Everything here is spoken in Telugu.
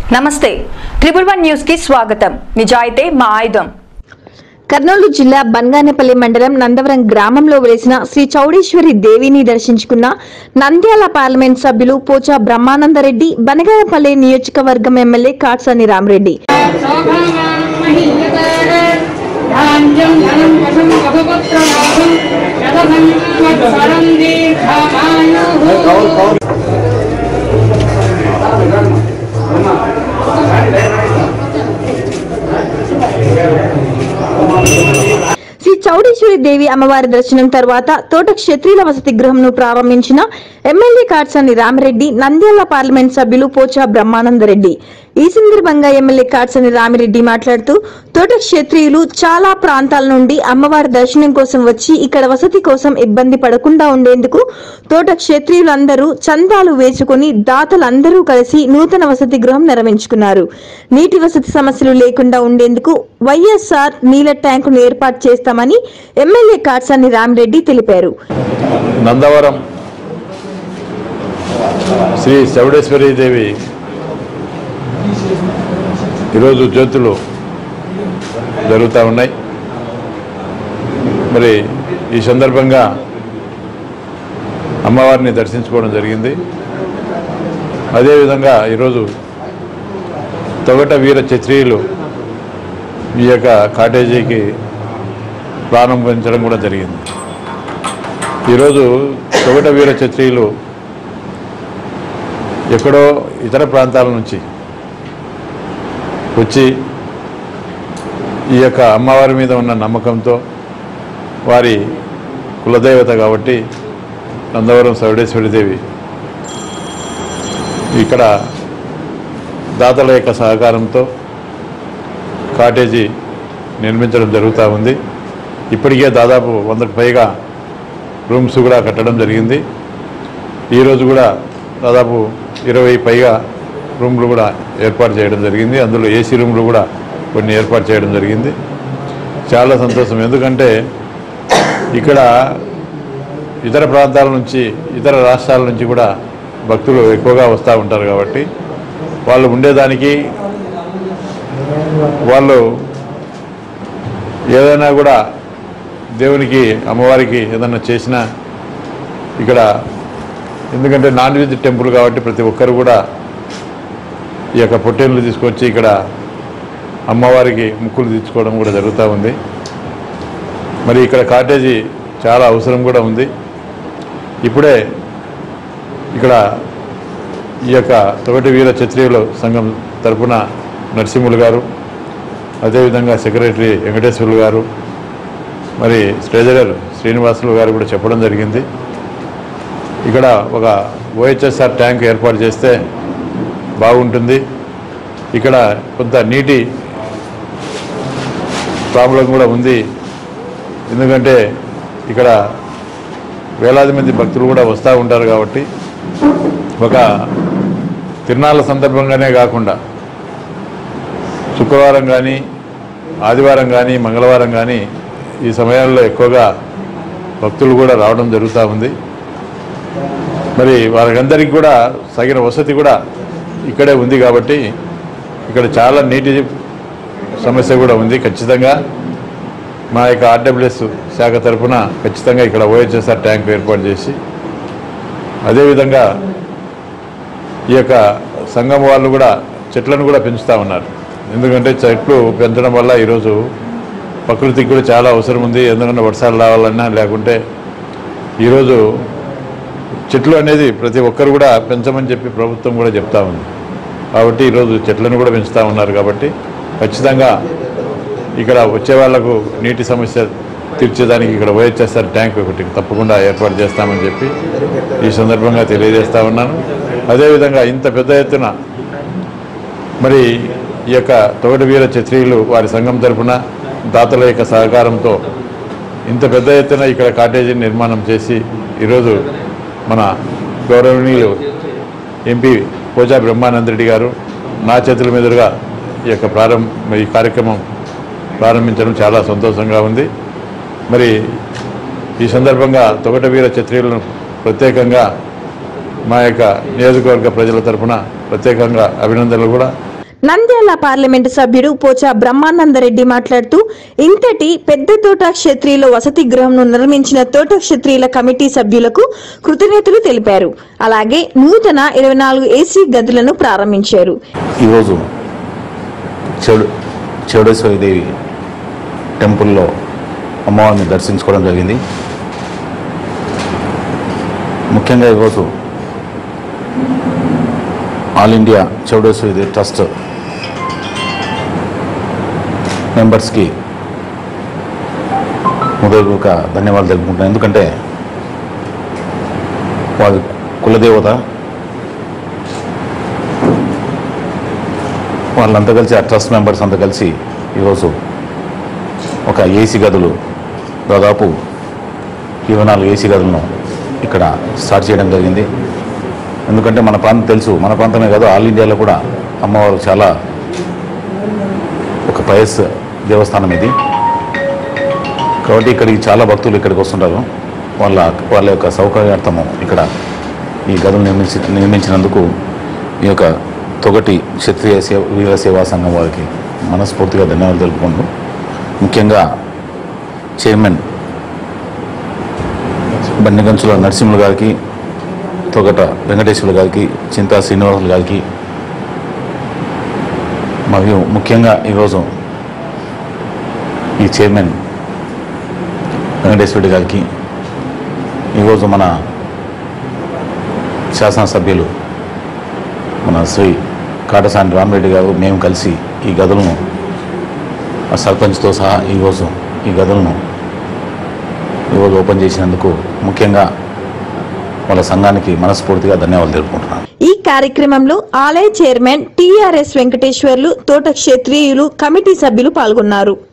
నమస్తే ట్రిపుల్ వన్ న్యూస్ కి స్వాగతం నిజాయితే మా ఆయుధం కర్నూలు జిల్లా బన్గానేపల్లి మండలం నందవరం గ్రామంలో వెలిసిన శ్రీ చౌడేశ్వరి దేవిని దర్శించుకున్న నంద్యాల పార్లమెంట్ సభ్యులు పోచా బ్రహ్మానందరెడ్డి బనగానపల్లి నియోజకవర్గం ఎమ్మెల్యే కాట్సాని రామరెడ్డి ధాన్యం ధనం వశం కథపత్రమాహం శతసంవత్సరం దీర్ఘమాయుః శ్రీ చౌడేశ్వరి దేవి అమ్మవారి దర్శనం తర్వాత తోట క్షత్రియుల వసతి గృహంను ప్రారంభించిన ఎమ్మెల్యే కాట్సాని రామిరెడ్డి నంద్యాల పార్లమెంట్ సభ్యులు పోచా బ్రహ్మానందరెడ్డి ఈ సందర్భంగా ఎమ్మెల్యే కాట్సాని రామిరెడ్డి మాట్లాడుతూ తోట క్షత్రియులు చాలా ప్రాంతాల నుండి అమ్మవారి దర్శనం కోసం వచ్చి ఇక్కడ వసతి కోసం ఇబ్బంది పడకుండా ఉండేందుకు తోట క్షత్రియులందరూ చందాలు వేసుకుని దాతలందరూ కలిసి నూతన వసతి గృహం నిర్మించుకున్నారు నీటి వసతి సమస్యలు లేకుండా ఉండేందుకు వైఎస్ఆర్ నీళ్ల ట్యాంకును ఏర్పాటు చేస్తామని ఎమ్మెల్యే కాట్సాని రామిరెడ్డి తెలిపారు నందవరం శ్రీ చౌడేశ్వరీ దేవి ఈరోజు జ్యోతులు జరుగుతూ ఉన్నాయి మరి ఈ సందర్భంగా అమ్మవారిని దర్శించుకోవడం జరిగింది అదేవిధంగా ఈరోజు తొగట వీర క్షత్రియులు ఈ యొక్క కాటేజీకి ప్రారంభించడం కూడా జరిగింది ఈరోజు తొగట వీర క్షత్రియులు ఎక్కడో ఇతర ప్రాంతాల నుంచి వచ్చి ఈ యొక్క అమ్మవారి మీద ఉన్న నమ్మకంతో వారి కులదేవత కాబట్టి నందవరం సౌడేశ్వరి దేవి ఇక్కడ దాతల యొక్క సహకారంతో కాటేజీ నిర్మించడం జరుగుతూ ఉంది ఇప్పటికే దాదాపు వందకు పైగా రూమ్స్ కూడా కట్టడం జరిగింది ఈరోజు కూడా దాదాపు ఇరవై పైగా రూమ్లు కూడా ఏర్పాటు చేయడం జరిగింది అందులో ఏసీ రూమ్లు కూడా కొన్ని ఏర్పాటు చేయడం జరిగింది చాలా సంతోషం ఎందుకంటే ఇక్కడ ఇతర ప్రాంతాల నుంచి ఇతర రాష్ట్రాల నుంచి కూడా భక్తులు ఎక్కువగా వస్తూ ఉంటారు కాబట్టి వాళ్ళు ఉండేదానికి వాళ్ళు ఏదైనా కూడా దేవునికి అమ్మవారికి ఏదైనా చేసినా ఇక్కడ ఎందుకంటే నాన్ వెజ్ టెంపుల్ కాబట్టి ప్రతి ఒక్కరు కూడా ఈ యొక్క పొట్టేళ్ళు తీసుకొచ్చి ఇక్కడ అమ్మవారికి ముక్కులు తీర్చుకోవడం కూడా జరుగుతూ ఉంది మరి ఇక్కడ కాటేజీ చాలా అవసరం కూడా ఉంది ఇప్పుడే ఇక్కడ ఈ యొక్క తొగటి వీర క్షత్రియుల సంఘం తరపున నరసింహులు గారు అదేవిధంగా సెక్రటరీ వెంకటేశ్వర్లు గారు మరి ట్రెజరర్ శ్రీనివాసులు గారు కూడా చెప్పడం జరిగింది ఇక్కడ ఒక ఓహెచ్ఎస్ఆర్ ట్యాంక్ ఏర్పాటు చేస్తే బాగుంటుంది ఇక్కడ కొంత నీటి ప్రాబ్లం కూడా ఉంది ఎందుకంటే ఇక్కడ వేలాది మంది భక్తులు కూడా వస్తూ ఉంటారు కాబట్టి ఒక తిరునాళ్ళ సందర్భంగానే కాకుండా శుక్రవారం కానీ ఆదివారం కానీ మంగళవారం కానీ ఈ సమయాల్లో ఎక్కువగా భక్తులు కూడా రావడం జరుగుతూ ఉంది మరి వారందరికీ కూడా తగిన వసతి కూడా ఇక్కడే ఉంది కాబట్టి ఇక్కడ చాలా నీటి సమస్య కూడా ఉంది ఖచ్చితంగా మా యొక్క ఆర్డబ్ల్యూఎస్ శాఖ తరఫున ఖచ్చితంగా ఇక్కడ ఓహెచ్ఎస్ఆర్ ట్యాంక్ ఏర్పాటు చేసి అదేవిధంగా ఈ యొక్క సంఘం వాళ్ళు కూడా చెట్లను కూడా పెంచుతూ ఉన్నారు ఎందుకంటే చెట్లు పెంచడం వల్ల ఈరోజు ప్రకృతికి కూడా చాలా అవసరం ఉంది ఎందుకంటే వర్షాలు రావాలన్నా లేకుంటే ఈరోజు చెట్లు అనేది ప్రతి ఒక్కరు కూడా పెంచమని చెప్పి ప్రభుత్వం కూడా చెప్తా ఉంది కాబట్టి ఈరోజు చెట్లను కూడా పెంచుతూ ఉన్నారు కాబట్టి ఖచ్చితంగా ఇక్కడ వచ్చే వాళ్లకు నీటి సమస్య తీర్చేదానికి ఇక్కడ ఓహెచ్ఎస్ఆర్ ట్యాంక్ ఒకటి తప్పకుండా ఏర్పాటు చేస్తామని చెప్పి ఈ సందర్భంగా తెలియజేస్తా ఉన్నాను అదేవిధంగా ఇంత పెద్ద ఎత్తున మరి ఈ యొక్క తోటి వీర క్షత్రియులు వారి సంఘం తరపున దాతల యొక్క సహకారంతో ఇంత పెద్ద ఎత్తున ఇక్కడ కాటేజీ నిర్మాణం చేసి ఈరోజు మన గౌరవనీయులు ఎంపీ పోజా బ్రహ్మానందరెడ్డి గారు నా చేతుల మీదుగా ఈ యొక్క ప్రారంభ ఈ కార్యక్రమం ప్రారంభించడం చాలా సంతోషంగా ఉంది మరి ఈ సందర్భంగా తొగట వీర క్షత్రియులను ప్రత్యేకంగా మా యొక్క నియోజకవర్గ ప్రజల తరఫున ప్రత్యేకంగా అభినందనలు కూడా నంద్యాల పార్లమెంటు సభ్యుడు పోచా బ్రహ్మానందరెడ్డి మాట్లాడుతూ ఇంతటి పెద్ద తోట క్షత్రియుల వసతి గృహంను నిర్మించిన తోట క్షత్రియుల కమిటీ సభ్యులకు కృతజ్ఞతలు తెలిపారు అలాగే నూతన ఇరవై నాలుగు ఏసీ గదులను ప్రారంభించారు ఈరోజు చెడు చెవుడేశ్వరి దేవి టెంపుల్లో అమ్మవారిని దర్శించుకోవడం జరిగింది ముఖ్యంగా ఈరోజు all India Chowdeshwari Devi trust మెంబర్స్కి ఉదయపూర్వక ధన్యవాదాలు తెలుపుకుంటున్నాను ఎందుకంటే వారి కులదేవత వాళ్ళంతా కలిసి ఆ ట్రస్ట్ మెంబర్స్ అంతా కలిసి ఈరోజు ఒక ఏసీ గదులు దాదాపు ఇరవై నాలుగు ఏసీ గదులను ఇక్కడ స్టార్ట్ చేయడం జరిగింది ఎందుకంటే మన ప్రాంతం తెలుసు మన ప్రాంతమే కాదు ఆల్ ఇండియాలో కూడా అమ్మవారు చాలా ఒక పయస్ దేవస్థానం ఇది కాబట్టి ఇక్కడికి చాలా భక్తులు ఇక్కడికి వస్తుంటారు వాళ్ళ వాళ్ళ యొక్క సౌకర్యార్థము ఇక్కడ ఈ గదులు నిర్మించి నిర్మించినందుకు ఈ యొక్క తొగటి క్షత్రియ సేవ వీర సేవా సంఘం వారికి మనస్ఫూర్తిగా ధన్యవాదాలు తెలుపుకుంటూ ముఖ్యంగా చైర్మన్ బండిగంచుల నరసింహులు గారికి తొగట వెంకటేశ్వర గారికి చింతా శ్రీనివాసులు గారికి మరియు ముఖ్యంగా ఈరోజు ఈ చైర్మన్ వెంకటేశ్వరుడి గారికి ఈరోజు మన శాసనసభ్యులు మన శ్రీ కాటసాని రామరెడ్డి గారు మేము కలిసి ఈ గదులను ఆ సర్పంచ్తో సహా ఈరోజు ఈ గదులను ఈరోజు ఓపెన్ చేసినందుకు ముఖ్యంగా వాళ్ళ సంఘానికి మనస్ఫూర్తిగా ధన్యవాదాలు తెలుపుకుంటున్నాను ఈ కార్యక్రమంలో ఆలయ చైర్మన్ టిఆర్ఎస్ వెంకటేశ్వర్లు తోట క్షత్రియులు కమిటీ సభ్యులు పాల్గొన్నారు